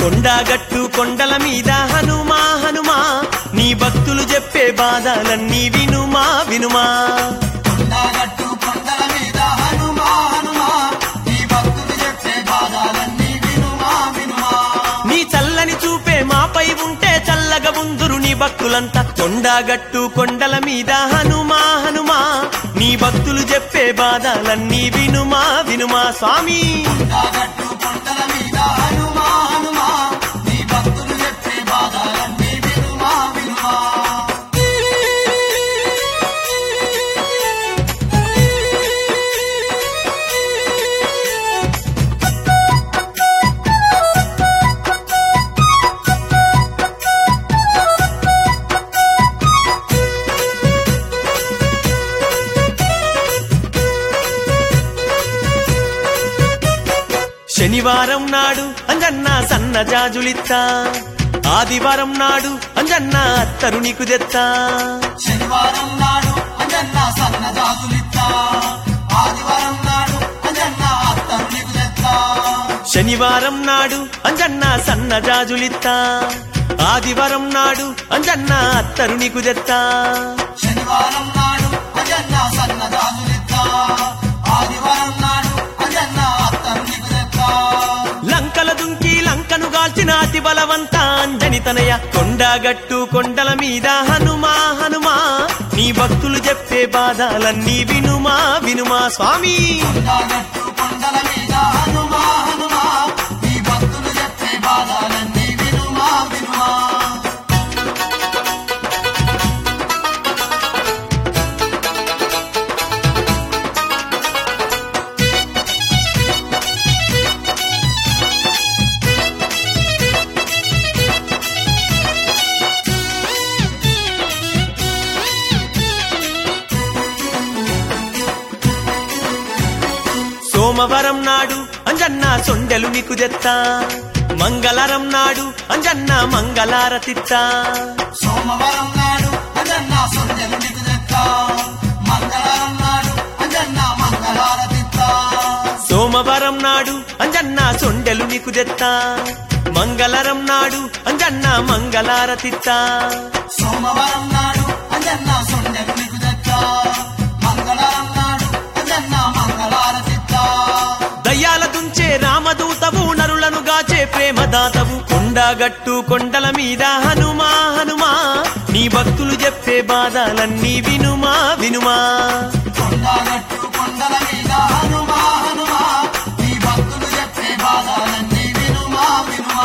కొండగట్టు కొండల మీద హనుమా హనుమా నీ భక్తులు చెప్పే బాధలన్నీ వినుమా వినుమా కొండగట్టు కొండల మీద హనుమా హనుమా నీ భక్తులు చెప్పే బాధలన్నీ వినుమా వినుమా నీ చల్లని చూపే మాపై ఉంటే చల్లగా ఉందురు నీ భక్తులంతా కొండగట్టు కొండల మీద హనుమా హనుమా నీ భక్తులు చెప్పే బాధలన్నీ వినుమా వినుమా స్వామి కొండగట్టు కొండల మీద హనుమా హనుమా నీ భక్తులు చెప్పే బాధలన్నీ వినుమా వినుమా శనివారం నాడు అంజన్న సన్న జాజులిత్తా ఆదివారం నాడు అంజన్న అత్తరు నీకు తెత్తా శనివారం నాడు అంజన్న సన్న జాతులిత్తా ఆదివారం నాడు అంజన్న అత్తరు నీకు తెత్తా శనివారం నాడు అంజన్న సన్న జాజులిత్తా ఆదివారం నాడు అంజన్న అత్తరు నీకు తెత్తా శనివారం నాడు అంజన్న సన్న జాతులిత్తా ఆదివారం నాడు అంజన్న అత్తరు నీకు తెత్తా లంకల దుంకి లంకను గాల్చిన అతి బలవంత అంజని తనయ కొండగట్టు కొండల మీద హనుమా హనుమా నీ భక్తులు చెప్పే బాధలన్నీ వినుమా వినుమా స్వామి కొండగట్టు కొండల మీద హనుమా హనుమా నీ భక్తులు చెప్పే బాధలన్నీ వినుమా వినుమా సోమవారం నాడు అంజన్న సొండెలు నీకు తెత్తా మంగళవారం నాడు అంజన్న మంగళారతిత్తా సోమవారం నాడు అంజన్న సొంజలు నీకు తెత్తా మంగళవారం నాడు అంజన్న మంగళారతిత్తా సోమవారం నాడు అంజన్న సొండెలు నీకు తెత్తా మంగళవారం నాడు అంజన్న మంగళారతిత్తా సోమవారం నాడు అంజన్న సొంజలు నీకు తెత్తా మంగళవారం నాడు అంజన్న మంగళారతిత్తా దయ్యాల దుంచే రామదూతవు నరులను గాచే ప్రేమదాతవు కొండగట్టు కొండల మీద హనుమా హనుమా నీ భక్తులు చెప్పే బాధలన్నీ వినుమా వినుమా కొండగట్టు కొండల మీద హనుమా హనుమా నీ భక్తులు చెప్పే బాధలన్నీ వినుమా వినుమా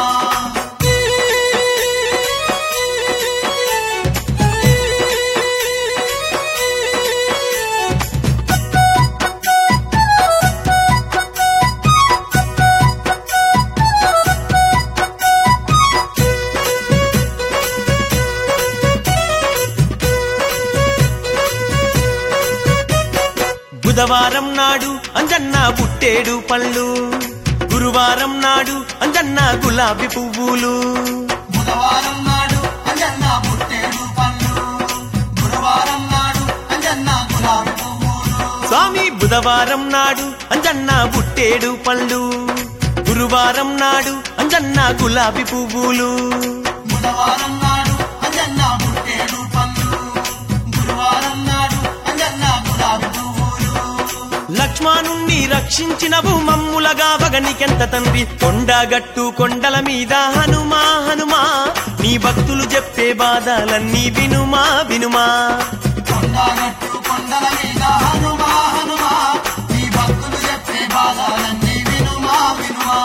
బుధవారం నాడు అంజన్న పుట్టేడు పళ్ళు గురువారం నాడు అంజన్న గులాబీ పువ్వులు బుధవారం నాడు అంజన్న పుట్టేడు పళ్ళు గురువారం నాడు అంజన్న గులాబీ పువ్వులు స్వామి బుధవారం నాడు అంజన్న పుట్టేడు పళ్ళు గురువారం నాడు అంజన్న గులాబీ పువ్వులు బుధవారం నాడు అంజన్న పుట్టేడు పళ్ళు గురువారం నాడు అంజన్న గులాబీ పువ్వులు లక్ష్మణుణ్ణి రక్షించినవు మమ్ములగా వగనికెంత తండ్రి కొండగట్టు కొండల మీద హనుమా హనుమా నీ భక్తులు చెప్పే బాధలన్నీ వినుమా వినుమా కొండగట్టు కొండల మీద హనుమా హనుమా నీ భక్తులు చెప్పే బాధలన్నీ వినుమా వినుమా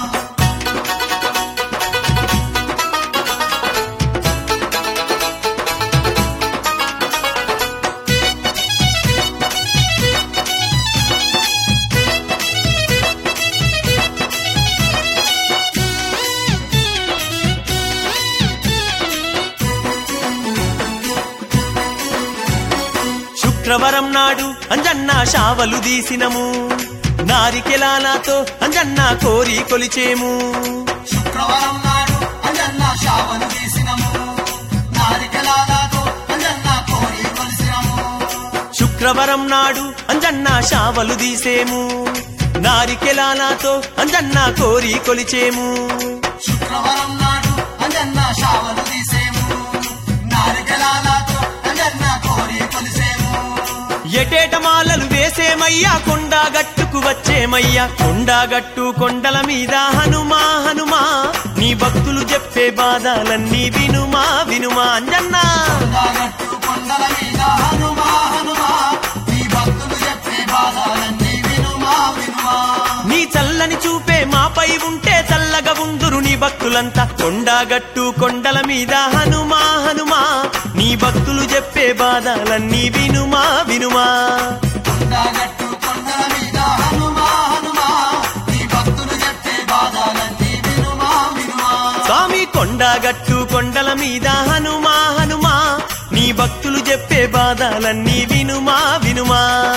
శుక్రవారం నాడు అంజన్న శావలు తీసినము నారికెలాలతో అంజన్న కోరి కొలిచేము శుక్రవారం నాడు అంజన్న శావను తీసినము నారికెలాలతో అంజన్న కోరి కొలిసినము శుక్రవారం నాడు అంజన్న శావలు తీసేము నారికెలాలతో అంజన్న కోరి కొలిచేము శుక్రవారం శుక్రవారం నాడు అంజన్న శావలు తీసేము నారికలాలతో అంజన్న కోరి కొలిసేము ఎటేట మాలలు వేసేమయ్యా కొండా గట్టుకు వచ్చేమయ్యా కొండా గట్టు కొండల మీద హనుమా హనుమా నీ భక్తులు చెప్పే బాధలన్నీ వినుమా వినుమా అంజన్నా కొండగట్టు కొండల మీద హనుమా హనుమా నీ భక్తులు చెప్పే బాధలన్నీ వినుమా వినుమా నీ చల్లని చూపే మాపై ఉంటే చల్లగా ఉందురు నీ భక్తులంతా కొండాగట్టు కొండల మీద హనుమా హనుమా నీ భక్తులు చెప్పే బాధలన్నీ వినుమా వినుమా కొండగట్టు కొండల మీద హనుమా హనుమా నీ భక్తులు చెప్పే బాధలన్నీ వినుమా వినుమా స్వామి కొండాగట్టు కొండల మీద హనుమా హనుమా నీ భక్తులు చెప్పే బాధలన్నీ వినుమా వినుమా